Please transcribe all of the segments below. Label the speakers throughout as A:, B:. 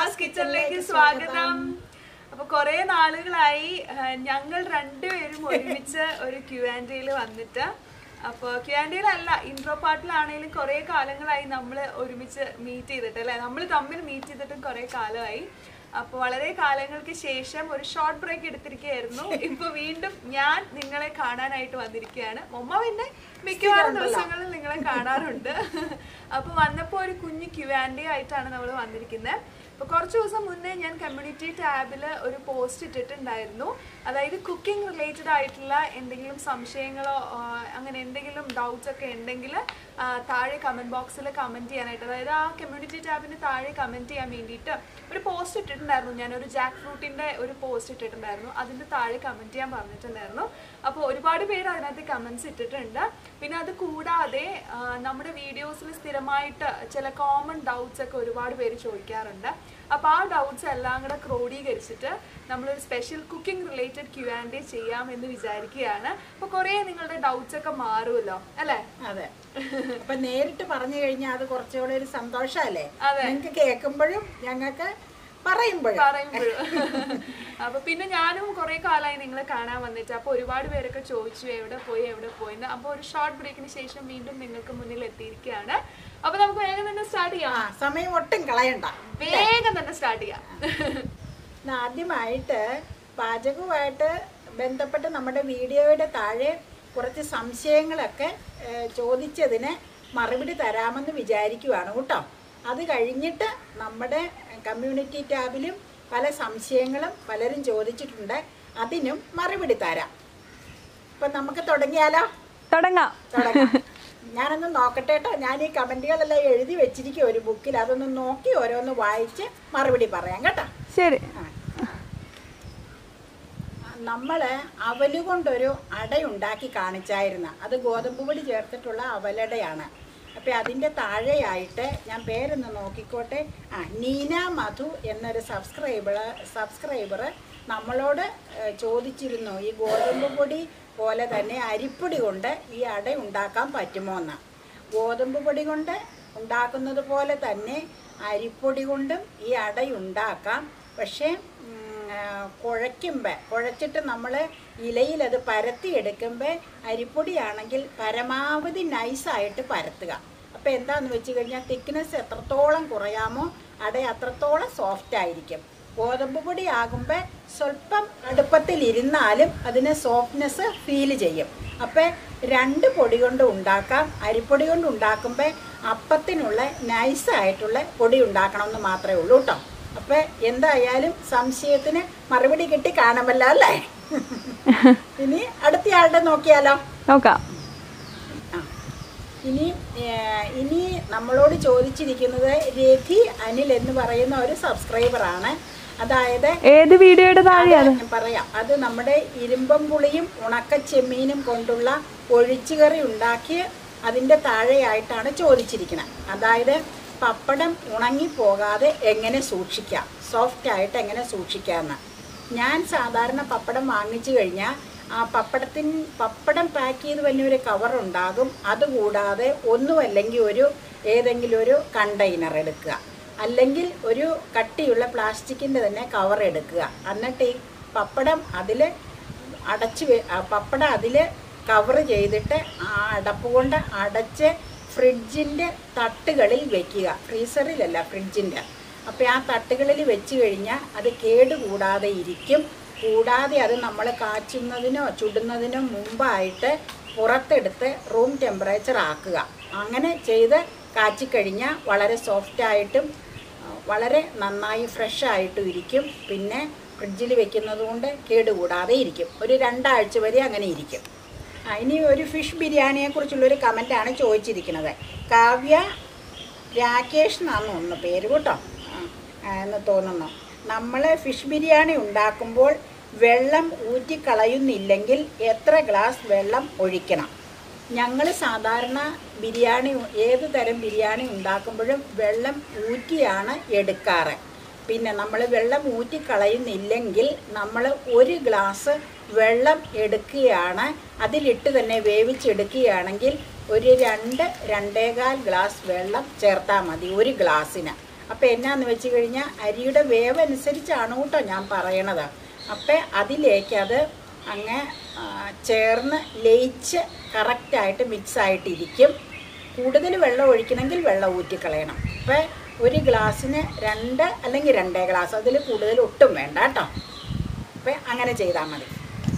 A: ഷീബാസ് കിച്ചണിലേക്ക് സ്വാഗതം അപ്പൊ കുറെ നാളുകളായി ആ, ഞങ്ങൾ രണ്ടുപേരും ഒരുമിച്ച് ഒരു ക്യു ആൻഡ് ഡിയിൽ വന്നിട്ട് അപ്പോൾ ക്യു ആൻഡ് ഡിയിലല്ല ഇൻട്രോ പാർട്ടിലാണെങ്കിലും കുറെ കാലങ്ങളായി നമ്മൾ ഒരുമിച്ച് മീറ്റ് ചെയ്തിട്ട് അല്ലെ നമ്മൾ തമ്മിൽ മീറ്റ് ചെയ്തിട്ടും കുറെ കാലമായി അപ്പോൾ വളരെ കാലങ്ങൾക്ക് ശേഷം ഒരു ഷോർട്ട് ബ്രേക്ക് എടുത്തിരിക്കുകയായിരുന്നു ഇപ്പൊ വീണ്ടും ഞാൻ നിങ്ങളെ കാണാനായിട്ട് വന്നിരിക്കുകയാണ് മൊമ്മ പിന്നെ മിക്കവാറും ദിവസങ്ങളിൽ നിങ്ങളെ കാണാറുണ്ട് അപ്പൊ വന്നപ്പോൾ ഒരു കുഞ്ഞു ക്യു ആൻഡ് ആയിട്ടാണ് നമ്മൾ വന്നിരിക്കുന്നത് അപ്പോൾ കുറച്ച് ദിവസം മുന്നേ ഞാൻ കമ്മ്യൂണിറ്റി ടാബിൽ ഒരു പോസ്റ്റ് ഇട്ടിട്ടുണ്ടായിരുന്നു അതായത് കുക്കിംഗ് റിലേറ്റഡ് ആയിട്ടുള്ള എന്തെങ്കിലും സംശയങ്ങളോ ആ, അങ്ങനെ എന്തെങ്കിലും ഡൗട്ട്സ് ഒക്കെ ഉണ്ടെങ്കിൽ ആ, താഴെ കമൻറ്റ് ബോക്സിൽ കമൻറ്റ് ചെയ്യാനായിട്ട് അതായത് ആ കമ്മ്യൂണിറ്റി ടാബിന് താഴെ കമൻറ്റ് ചെയ്യാൻ വേണ്ടിയിട്ട് ഒരു പോസ്റ്റ് ഇട്ടിട്ടുണ്ടായിരുന്നു ഞാൻ ഒരു ജാക്ക് ഫ്രൂട്ടിൻ്റെ ഒരു പോസ്റ്റ് ഇട്ടിട്ടുണ്ടായിരുന്നു അതിൻ്റെ താഴെ കമൻറ്റ് ചെയ്യാൻ പറഞ്ഞിട്ടുണ്ടായിരുന്നു അപ്പോൾ ഒരുപാട് പേര് അതിനകത്ത് കമൻസ് ഇട്ടിട്ടുണ്ട് പിന്നെ അത് കൂടാതെ ആ, നമ്മുടെ വീഡിയോസിൽ സ്ഥിരമായിട്ട് ചില കോമൺ ഡൗട്ട്സ് ഒക്കെ ഒരുപാട് പേര് ചോദിക്കാറുണ്ട് അപ്പോൾ ആ ഡൗട്ട്സ് എല്ലാം കൂടെ ക്രോഡീകരിച്ചിട്ട് നമ്മളൊരു special cooking related Q and ചെയ്യാം എന്ന് വിചാരിക്കുകയാണ് അപ്പോൾ കുറേ നിങ്ങളുടെ ഡൗട്ട്സ് ഒക്കെ മാറുമല്ലോ അല്ലേ
B: അതെ അപ്പൊ നേരിട്ട് പറഞ്ഞു കഴിഞ്ഞാൽ അത് കുറച്ചുകൂടെ ഒരു സന്തോഷമല്ലേ
A: അതെ.
B: നിങ്ങൾക്ക് കേൾക്കുമ്പോഴും ഞങ്ങൾക്ക് പറയുമ്പോഴും
A: പറയുമ്പോഴും അപ്പൊ പിന്നെ ഞാനും കുറെ കാലമായി നിങ്ങളെ കാണാൻ വന്നിട്ട് അപ്പൊ ഒരുപാട് പേരൊക്കെ ചോദിച്ചു എവിടെ പോയി എവിടെ പോയി എന്ന് അപ്പൊ ഒരു ഷോർട്ട് ബ്രേക്കിന് ശേഷം വീണ്ടും നിങ്ങൾക്ക് മുന്നിൽ എത്തിയിരിക്കുകയാണ് അപ്പൊ നമുക്ക് വേഗം തന്നെ സ്റ്റാർട്ട്
B: ആ
A: ചെയ്യാം
B: സമയം ഒട്ടും കളയണ്ട
A: വേഗം തന്നെ സ്റ്റാർട്ട് ചെയ്യാം
B: ഇന്ന് ആദ്യമായിട്ട് പാചകവുമായിട്ട് ബന്ധപ്പെട്ട് നമ്മുടെ വീഡിയോയുടെ താഴെ കുറച്ച് സംശയങ്ങളൊക്കെ ഏ, ചോദിച്ചതിന് മറുപടി തരാമെന്ന് വിചാരിക്കുവാണ് കേട്ടോ അത് കഴിഞ്ഞിട്ട് നമ്മുടെ കമ്മ്യൂണിറ്റി ടാബിലും പല സംശയങ്ങളും പലരും ചോദിച്ചിട്ടുണ്ട് അതിനും മറുപടി തരാം അപ്പം നമുക്ക് തുടങ്ങിയാലോ
C: തുടങ്ങാം
B: തുടങ്ങാം ഞാനൊന്ന് നോക്കട്ടെ കേട്ടോ ഞാൻ ഈ കമൻറ്റുകളെല്ലാം എഴുതി വെച്ചിരിക്കും ഒരു ബുക്കിൽ അതൊന്ന് നോക്കി ഓരോന്ന് വായിച്ച് മറുപടി പറയാം കേട്ടോ
C: ശരി
B: നമ്മൾ അവല് കൊണ്ടൊരു അടയുണ്ടാക്കി കാണിച്ചായിരുന്നു അത് ഗോതമ്പ് പൊടി ചേർത്തിട്ടുള്ള അവലടയാണ് അപ്പം അതിൻ്റെ താഴെയായിട്ട് ഞാൻ പേരൊന്ന് നോക്കിക്കോട്ടെ ആ നീന മധു എന്നൊരു സബ്സ്ക്രൈബർ സബ്സ്ക്രൈബർ നമ്മളോട് ഏഹ്, ചോദിച്ചിരുന്നു ഈ ഗോതമ്പ് പൊടി പോലെ തന്നെ അരിപ്പൊടി കൊണ്ട് ഈ അട ഉണ്ടാക്കാൻ പറ്റുമോ എന്ന് ഗോതമ്പ് പൊടി കൊണ്ട് ഉണ്ടാക്കുന്നത് പോലെ തന്നെ അരിപ്പൊടി കൊണ്ടും ഈ അട ഉണ്ടാക്കാം പക്ഷേ കുഴയ്ക്കുമ്പോൾ കുഴച്ചിട്ട് നമ്മൾ ഇലയിൽ അത് പരത്തിയെടുക്കുമ്പോൾ അരിപ്പൊടിയാണെങ്കിൽ പരമാവധി നൈസായിട്ട് പരത്തുക അപ്പോൾ എന്താണെന്ന് വെച്ച് കഴിഞ്ഞാൽ തിക്നെസ് എത്രത്തോളം കുറയാമോ അട അത്രത്തോളം സോഫ്റ്റ് ആയിരിക്കും ഗോതമ്പ് പൊടി ആകുമ്പോൾ സ്വല്പം അടുപ്പത്തിലിരുന്നാലും അതിന് സോഫ്റ്റ്നെസ് ഫീൽ ചെയ്യും അപ്പം രണ്ട് പൊടി കൊണ്ട് ഉണ്ടാക്കാം അരിപ്പൊടി കൊണ്ട് ഉണ്ടാക്കുമ്പോൾ അപ്പത്തിനുള്ള നൈസായിട്ടുള്ള പൊടി ഉണ്ടാക്കണമെന്ന് മാത്രമേ ഉള്ളൂ കേട്ടോ അപ്പം എന്തായാലും സംശയത്തിന് മറുപടി കിട്ടി കാണുമല്ലോ അല്ലേ ഇനി അടുത്തയാളുടെ നോക്കിയാലോ
C: നോക്കാം
B: ആ. ഇനി ഏർ, ഇനി നമ്മളോട് ചോദിച്ചിരിക്കുന്നത് രഥി അനിൽ എന്ന് പറയുന്ന ഒരു സബ്സ്ക്രൈബറാണ് അതായത്
C: ഏത് വീഡിയോയുടെ താഴെയാ
B: അത് ഞാൻ പറയാം അത് നമ്മുടെ ഇരുമ്പം പുളിയും ഉണക്കച്ചെമ്മീനും കൊണ്ടുള്ള ഒഴിച്ചുകറി ഉണ്ടാക്കി അതിൻ്റെ താഴെയായിട്ടാണ് ചോദിച്ചിരിക്കുന്നത് അതായത് പപ്പടം ഉണങ്ങിപ്പോകാതെ എങ്ങനെ സൂക്ഷിക്കാം സോഫ്റ്റ് ആയിട്ട് എങ്ങനെ സൂക്ഷിക്കാമെന്ന് ഞാൻ സാധാരണ പപ്പടം വാങ്ങിച്ചു കഴിഞ്ഞാൽ ആ പപ്പടത്തിന് പപ്പടം പാക്ക് ചെയ്ത് തന്നെ ഒരു കവർ ഉണ്ടാകും അതുകൂടാതെ ഒന്നുമല്ലെങ്കിൽ ഒരു ഏതെങ്കിലും ഒരു കണ്ടെയ്നർ എടുക്കുക അല്ലെങ്കിൽ ഒരു കട്ടിയുള്ള പ്ലാസ്റ്റിക്കിൻ്റെ തന്നെ കവർ എടുക്കുക എന്നിട്ട് ഈ പപ്പടം അതിൽ അടച്ച് വെ- ആ പപ്പടം അതിൽ കവർ ചെയ്തിട്ട് ആ അടപ്പ് കൊണ്ട് അടച്ച് ഫ്രിഡ്ജിൻ്റെ തട്ടുകളിൽ വെക്കുക ഫ്രീസറിലല്ല ഫ്രിഡ്ജിൻ്റെ അപ്പോൾ ആ തട്ടുകളിൽ വെച്ച് കഴിഞ്ഞാൽ അത് കേടുകൂടാതെ ഇരിക്കും കൂടാതെ അത് നമ്മൾ കാച്ചുന്നതിനോ ചുടുന്നതിനോ മുമ്പായിട്ട് പുറത്തെടുത്ത് റൂം ടെമ്പറേച്ചർ ആക്കുക അങ്ങനെ ചെയ്ത് കാച്ചിക്കഴിഞ്ഞാൽ വളരെ സോഫ്റ്റായിട്ടും വളരെ നന്നായി ഫ്രഷ് ആയിട്ടും ഇരിക്കും പിന്നെ ഫ്രിഡ്ജിൽ വെക്കുന്നത് കൊണ്ട് കേടുകൂടാതെ ഇരിക്കും ഒരു രണ്ടാഴ്ച വരെ അങ്ങനെ ഇരിക്കും ആ, ഇനി ഒരു ഫിഷ് ബിരിയാണിയെ കുറിച്ചുള്ളൊരു കമൻറ്റാണ് ചോദിച്ചിരിക്കുന്നത് കാവ്യ രാകേഷ് എന്നാണ് ഒന്ന് പേര് കേട്ടോ ആ, ആ, എന്ന് തോന്നുന്നു നമ്മൾ ഫിഷ് ബിരിയാണി ഉണ്ടാക്കുമ്പോൾ വെള്ളം ഊറ്റിക്കളയുന്നില്ലെങ്കിൽ എത്ര ഗ്ലാസ് വെള്ളം ഒഴിക്കണം ഞങ്ങൾ സാധാരണ ബിരിയാണി ഏത് തരം ബിരിയാണി ഉണ്ടാക്കുമ്പോഴും വെള്ളം ഊറ്റിയാണ് എടുക്കാറ് പിന്നെ നമ്മൾ വെള്ളം ഊറ്റിക്കളയുന്നില്ലെങ്കിൽ നമ്മൾ ഒരു ഗ്ലാസ് വെള്ളം എടുക്കുകയാണ് അതിലിട്ട് തന്നെ വേവിച്ചെടുക്കുകയാണെങ്കിൽ ഒരു രണ്ട് രണ്ടേകാൽ ഗ്ലാസ് വെള്ളം ചേർത്താൽ മതി ഒരു ഗ്ലാസ്സിന് അപ്പം എന്നാന്ന് വെച്ച് കഴിഞ്ഞാൽ അരിയുടെ വേവ് അനുസരിച്ചാണ് കേട്ടോ ഞാൻ പറയണത് അപ്പം അതിലേക്ക് അത് അങ്ങ് ആ, ചേർന്ന് ലയിച്ച് കറക്റ്റായിട്ട് മിക്സ് ആയിട്ടിരിക്കും കൂടുതൽ വെള്ളം ഒഴിക്കണമെങ്കിൽ വെള്ളം ഊറ്റിക്കളയണം അപ്പം ഒരു ഗ്ലാസ്സിന് രണ്ട് അല്ലെങ്കിൽ രണ്ടേ ഗ്ലാസ് അതിൽ കൂടുതൽ ഒട്ടും വേണ്ട കേട്ടോ അപ്പം അങ്ങനെ ചെയ്താൽ മതി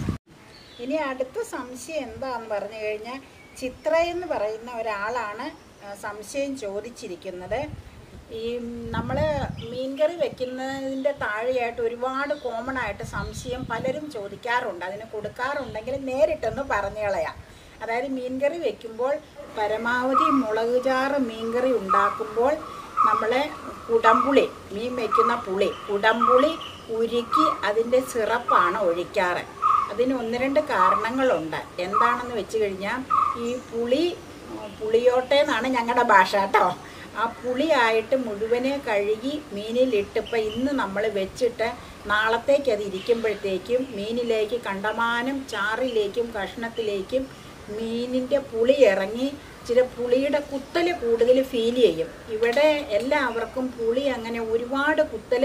B: ഇനി അടുത്ത സംശയം എന്താന്ന് പറഞ്ഞു കഴിഞ്ഞാൽ ചിത്ര എന്ന് പറയുന്ന ഒരാളാണ് ആ, സംശയം ചോദിച്ചിരിക്കുന്നത് ഈ നമ്മൾ മീൻകറി വെക്കുന്നതിൻ്റെ താഴെയായിട്ട് ഒരുപാട് കോമൺ ആയിട്ട് സംശയം പലരും ചോദിക്കാറുണ്ട് അതിന് കൊടുക്കാറുണ്ടെങ്കിൽ നേരിട്ടൊന്ന് പറഞ്ഞു കളയാം അതായത് മീൻകറി വെക്കുമ്പോൾ പരമാവധി മുളക് ചാറ് മീൻകറി ഉണ്ടാക്കുമ്പോൾ നമ്മൾ കുടംപുളി മീൻ വെക്കുന്ന പുളി കുടംപുളി ഉരുക്കി അതിൻ്റെ സിറപ്പാണ് ഒഴിക്കാറ് അതിന് ഒന്ന് രണ്ട് കാരണങ്ങളുണ്ട് എന്താണെന്ന് വെച്ച് കഴിഞ്ഞാൽ ഈ പുളി ഉം, പുളിയോട്ടേന്നാണ് ഞങ്ങളുടെ ഭാഷ കേട്ടോ ആ പുളിയായിട്ട് മുഴുവനെ കഴുകി മീനിലിട്ട് ഇപ്പം ഇന്ന് നമ്മൾ വെച്ചിട്ട് നാളത്തേക്ക് അത് ഇരിക്കുമ്പോഴത്തേക്കും മീനിലേക്ക് കണ്ടമാനം ചാറിലേക്കും കഷ്ണത്തിലേക്കും മീനിൻ്റെ പുളി ഇറങ്ങി ഇച്ചിരി പുളിയുടെ കുത്തൽ കൂടുതൽ ഫീൽ ചെയ്യും ഇവിടെ എല്ലാവർക്കും പുളി അങ്ങനെ ഒരുപാട് കുത്തൽ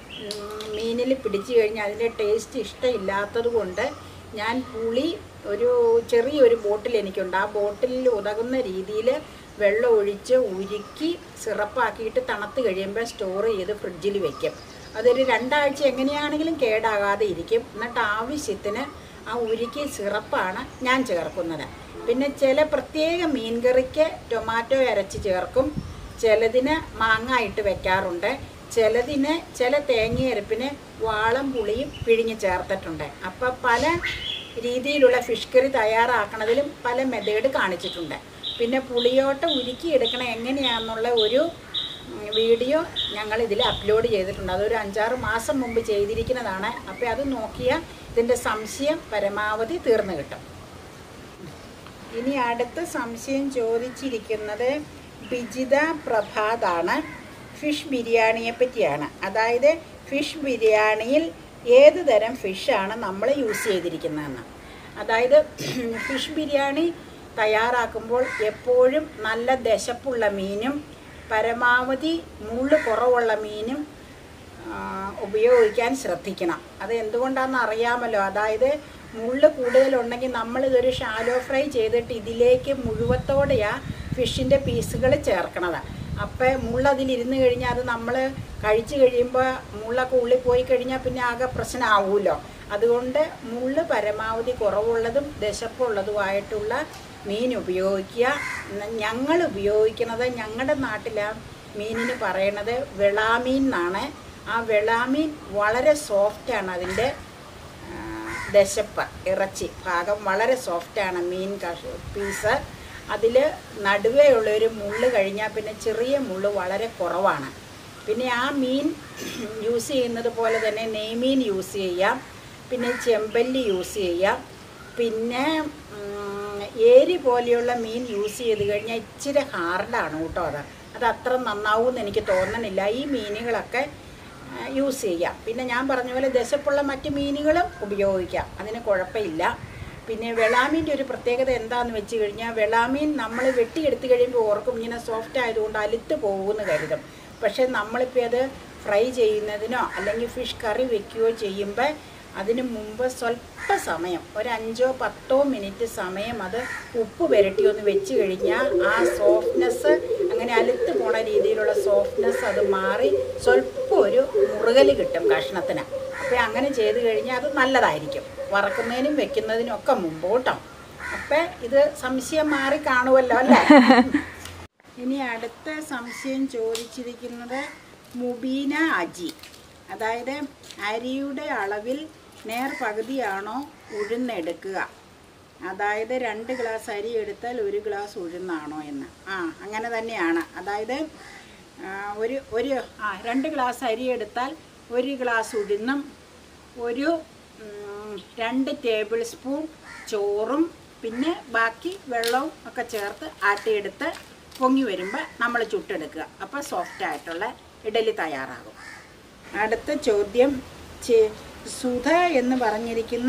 B: മീനിൽ പിടിച്ചു കഴിഞ്ഞാൽ അതിൻ്റെ ടേസ്റ്റ് ഇഷ്ടമില്ലാത്തത് കൊണ്ട് ഞാൻ പുളി ഒരു ചെറിയൊരു ബോട്ടിൽ എനിക്കുണ്ട് ആ ബോട്ടിലിൽ ഉതകുന്ന രീതിയിൽ വെള്ളം ഒഴിച്ച് ഉരുക്കി സിറപ്പാക്കിയിട്ട് തണുത്ത് കഴിയുമ്പോൾ സ്റ്റോർ ചെയ്ത് ഫ്രിഡ്ജിൽ വെക്കും അതൊരു രണ്ടാഴ്ച എങ്ങനെയാണെങ്കിലും കേടാകാതെ ഇരിക്കും എന്നിട്ട് ആവശ്യത്തിന് ആ ഉരുക്കി സിറപ്പാണ് ഞാൻ ചേർക്കുന്നത് പിന്നെ ചില പ്രത്യേക മീൻകറിക്ക് ടൊമാറ്റോ അരച്ച് ചേർക്കും ചിലതിന് മാങ്ങ ഇട്ട് വെക്കാറുണ്ട് ചിലതിന് ചില തേങ്ങയരപ്പിന് വാളം പുളിയും പിഴിഞ്ഞ് ചേർത്തിട്ടുണ്ട് അപ്പം പല രീതിയിലുള്ള ഫിഷ് കറി തയ്യാറാക്കണതിലും പല മെത്തേഡ് കാണിച്ചിട്ടുണ്ട് പിന്നെ പുളിയോട്ട ഉരുക്കിയെടുക്കണം എങ്ങനെയാണെന്നുള്ള ഒരു ഉം, വീഡിയോ ഞങ്ങൾ ഇതിൽ അപ്ലോഡ് ചെയ്തിട്ടുണ്ട് അതൊരു അഞ്ചാറ് മാസം മുമ്പ് ചെയ്തിരിക്കുന്നതാണ് അപ്പോൾ അത് നോക്കിയാൽ ഇതിൻ്റെ സംശയം പരമാവധി തീർന്നു കിട്ടും ഇനി അടുത്ത സംശയം ചോദിച്ചിരിക്കുന്നത് ബിജിത പ്രഭാതാണ് ഫിഷ് ബിരിയാണിയെ പറ്റിയാണ് അതായത് ഫിഷ് ബിരിയാണിയിൽ ഏത് തരം ഫിഷാണ് നമ്മൾ യൂസ് ചെയ്തിരിക്കുന്നതെന്ന് അതായത് ഫിഷ് ബിരിയാണി തയ്യാറാക്കുമ്പോൾ എപ്പോഴും നല്ല ദശപ്പുള്ള മീനും പരമാവധി മുള്ള് കുറവുള്ള മീനും ആ, ഉപയോഗിക്കാൻ ശ്രദ്ധിക്കണം അത് എന്തുകൊണ്ടാണെന്ന് അറിയാമല്ലോ അതായത് മുള്ള് കൂടുതലുണ്ടെങ്കിൽ നമ്മളിതൊരു ഷാലോ ഫ്രൈ ചെയ്തിട്ട് ഇതിലേക്ക് മുഴുവത്തോടെയാ ഫിഷിൻ്റെ പീസുകൾ ചേർക്കണത് അപ്പം മുള്ളതിലിരുന്ന് കഴിഞ്ഞാൽ അത് നമ്മൾ കഴിച്ചു കഴിയുമ്പോൾ മുള്ളൊക്കെ ഉള്ളിൽ പോയി കഴിഞ്ഞാൽ പിന്നെ ആകെ പ്രശ്നമാവുമല്ലോ അതുകൊണ്ട് മുള്ള് പരമാവധി കുറവുള്ളതും ദശപ്പുള്ളതുമായിട്ടുള്ള മീൻ ഉപയോഗിക്കുക ന- ഞങ്ങൾ ഉപയോഗിക്കുന്നത് ഞങ്ങളുടെ നാട്ടിലെ മീനിന് പറയണത് വെളാമീൻ എന്നാണ് ആ വെളാമീൻ വളരെ സോഫ്റ്റാണ് അതിൻ്റെ ആ, ദശപ്പ് ഇറച്ചി ഭാഗം വളരെ സോഫ്റ്റാണ് മീൻ കഷ പീസ് അതിൽ നടുവേ ഉള്ളൊരു മുള്ള് കഴിഞ്ഞാൽ പിന്നെ ചെറിയ മുള്ള് വളരെ കുറവാണ് പിന്നെ ആ മീൻ യൂസ് ചെയ്യുന്നത് പോലെ തന്നെ നെയ്മീൻ യൂസ് ചെയ്യാം പിന്നെ ചെമ്പല്ലി യൂസ് ചെയ്യാം പിന്നെ ഉം, ഏരി പോലെയുള്ള മീൻ യൂസ് ചെയ്ത് കഴിഞ്ഞാൽ ഇച്ചിരി ഹാർഡാണ് കേട്ടോ അത് അത് അത്ര നന്നാവും എനിക്ക് തോന്നണില്ല ഈ മീനുകളൊക്കെ ആ, യൂസ് ചെയ്യാം പിന്നെ ഞാൻ പറഞ്ഞ പോലെ ദശപ്പുള്ള മറ്റ് മീനുകളും ഉപയോഗിക്കാം അതിന് കുഴപ്പമില്ല പിന്നെ വെളാമീൻ്റെ ഒരു പ്രത്യേകത എന്താണെന്ന് വെച്ച് കഴിഞ്ഞാൽ വെളാമീൻ നമ്മൾ വെട്ടിയെടുത്ത് കഴിയുമ്പോൾ ഓർക്കും ഇങ്ങനെ സോഫ്റ്റ് ആയതുകൊണ്ട് അലുത്ത് പോകുമെന്ന് കരുതും പക്ഷേ നമ്മളിപ്പോൾ അത് ഫ്രൈ ചെയ്യുന്നതിനോ അല്ലെങ്കിൽ ഫിഷ് കറി വെക്കുകയോ ചെയ്യുമ്പോൾ അതിന് മുമ്പ് സ്വല്പ സമയം ഒരു അഞ്ചോ പത്തോ മിനിറ്റ് സമയം അത് ഉപ്പ് പുരട്ടി ഒന്ന് വെച്ച് കഴിഞ്ഞാൽ ആ സോഫ്റ്റ്നെസ് അങ്ങനെ അലുത്ത് പോണ രീതിയിലുള്ള സോഫ്റ്റ്നെസ് അത് മാറി സ്വല്പം ഒരു മുറുകൽ കിട്ടും കഷ്ണത്തിന് അപ്പോൾ അങ്ങനെ ചെയ്ത് കഴിഞ്ഞാൽ അത് നല്ലതായിരിക്കും വറക്കുന്നതിനും വെക്കുന്നതിനും ഒക്കെ മുമ്പ് കേട്ടോ അപ്പം ഇത് സംശയം മാറി കാണുമല്ലോ അല്ലേ ഇനി അടുത്ത സംശയം ചോദിച്ചിരിക്കുന്നത് മുബീന അജി അതായത് അരിയുടെ അളവിൽ നേർ പകുതിയാണോ ഉഴുന്നെടുക്കുക അതായത് രണ്ട് ഗ്ലാസ് അരി എടുത്താൽ ഒരു ഗ്ലാസ് ഉഴുന്നാണോ എന്ന് ആ അങ്ങനെ തന്നെയാണ് അതായത് ആ, ഒരു ഒരു ആ രണ്ട് ഗ്ലാസ് അരി എടുത്താൽ ഒരു ഗ്ലാസ് ഉഴുന്നും ഒരു ഉം, രണ്ട് ടേബിൾ സ്പൂൺ ചോറും പിന്നെ ബാക്കി വെള്ളവും ഒക്കെ ചേർത്ത് ആട്ടിയെടുത്ത് പൊങ്ങി വരുമ്പോൾ നമ്മൾ ചുട്ടെടുക്കുക അപ്പോൾ സോഫ്റ്റ് ആയിട്ടുള്ള ഇഡലി തയ്യാറാകും അടുത്ത ചോദ്യം ചെ- സുധ എന്ന് പറഞ്ഞിരിക്കുന്ന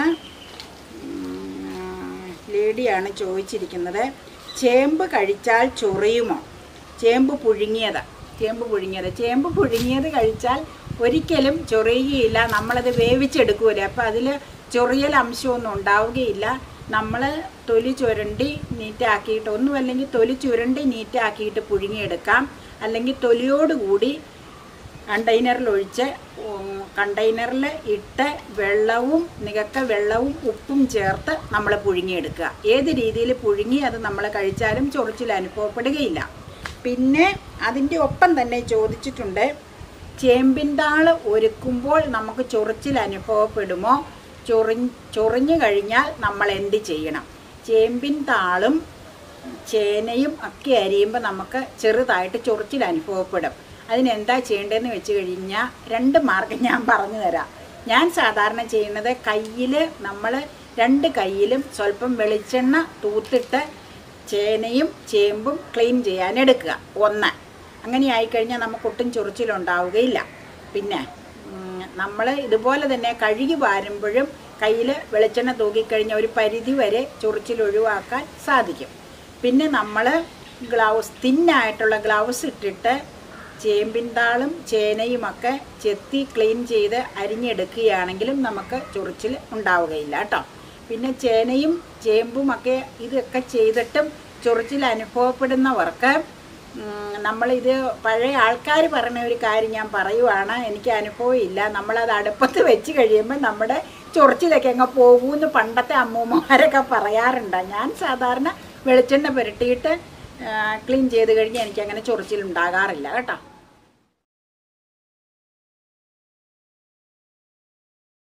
B: ഉം, ലേഡിയാണ് ചോദിച്ചിരിക്കുന്നത് ചേമ്പ് കഴിച്ചാൽ ചൊറിയുമോ ചേമ്പ് പുഴുങ്ങിയത് ചേമ്പ് പുഴുങ്ങിയത് ചേമ്പ് പുഴുങ്ങിയത് കഴിച്ചാൽ ഒരിക്കലും ചൊറിയുകയില്ല നമ്മളത് വേവിച്ചെടുക്കൂലേ അപ്പം അതിൽ ചൊറിയൽ അംശമൊന്നും ഉണ്ടാവുകയില്ല നമ്മൾ തൊലി ചുരണ്ടി നീറ്റാക്കിയിട്ട് ഒന്നും അല്ലെങ്കിൽ തൊലി ചുരണ്ടി നീറ്റാക്കിയിട്ട് പുഴുങ്ങിയെടുക്കാം അല്ലെങ്കിൽ തൊലിയോടുകൂടി കണ്ടെയ്നറിൽ ഒഴിച്ച് കണ്ടെയ്നറിൽ ഇട്ട് വെള്ളവും നികക്ക വെള്ളവും ഉപ്പും ചേർത്ത് നമ്മൾ പുഴുങ്ങിയെടുക്കുക ഏത് രീതിയിൽ പുഴുങ്ങി അത് നമ്മൾ കഴിച്ചാലും ചൊറിച്ചിൽ അനുഭവപ്പെടുകയില്ല പിന്നെ അതിൻ്റെ ഒപ്പം തന്നെ ചോദിച്ചിട്ടുണ്ട് ചേമ്പിൻ താള് ഒരുക്കുമ്പോൾ നമുക്ക് ചൊറിച്ചിൽ അനുഭവപ്പെടുമോ ചൊറി ചൊറിഞ്ഞു കഴിഞ്ഞാൽ നമ്മൾ എന്ത് ചെയ്യണം ചേമ്പിൻ താളും ചേനയും ഒക്കെ അരിയുമ്പോൾ നമുക്ക് ചെറുതായിട്ട് ചൊറിച്ചിൽ അനുഭവപ്പെടും അതിനെന്താ ചെയ്യേണ്ടതെന്ന് വെച്ച് കഴിഞ്ഞാൽ രണ്ട് മാർഗം ഞാൻ പറഞ്ഞു തരാം ഞാൻ സാധാരണ ചെയ്യുന്നത് കയ്യിൽ നമ്മൾ രണ്ട് കയ്യിലും സ്വല്പം വെളിച്ചെണ്ണ തൂത്തിട്ട് ചേനയും ചേമ്പും ക്ലീൻ ചെയ്യാൻ എടുക്കുക ഒന്ന് അങ്ങനെ ആയിക്കഴിഞ്ഞാൽ നമുക്ക് ഒട്ടും ചൊറിച്ചിലുണ്ടാവുകയില്ല പിന്നെ നമ്മൾ ഇതുപോലെ തന്നെ കഴുകി വാരുമ്പോഴും കയ്യിൽ വെളിച്ചെണ്ണ തൂക്കിക്കഴിഞ്ഞാൽ ഒരു പരിധി വരെ ചൊറിച്ചിൽ ഒഴിവാക്കാൻ സാധിക്കും പിന്നെ നമ്മൾ ഗ്ലൗസ് തിന്നായിട്ടുള്ള ഗ്ലൗസ് ഇട്ടിട്ട് ചേമ്പിൻ താളും ചേനയുമൊക്കെ ചെത്തി ക്ലീൻ ചെയ്ത് അരിഞ്ഞെടുക്കുകയാണെങ്കിലും നമുക്ക് ചൊറിച്ചിൽ ഉണ്ടാവുകയില്ല കേട്ടോ പിന്നെ ചേനയും ചേമ്പും ഒക്കെ ഇതൊക്കെ ചെയ്തിട്ടും ചൊറിച്ചിൽ അനുഭവപ്പെടുന്നവർക്ക് ഉം, നമ്മളിത് പഴയ ആൾക്കാർ പറഞ്ഞ ഒരു കാര്യം ഞാൻ പറയുവാണ് എനിക്ക് അനുഭവം ഇല്ല നമ്മളത് അടുപ്പത്ത് വെച്ച് കഴിയുമ്പോൾ നമ്മുടെ ചൊറിച്ചിലൊക്കെ അങ്ങ് പോകുമെന്ന് പണ്ടത്തെ അമ്മൂമ്മമാരൊക്കെ പറയാറുണ്ട് ഞാൻ സാധാരണ വെളിച്ചെണ്ണ പുരട്ടിയിട്ട് ക്ലീൻ ചെയ്ത് കഴിഞ്ഞാൽ എനിക്ക് അങ്ങനെ ചൊറിച്ചിൽ ഉണ്ടാകാറില്ല കേട്ടോ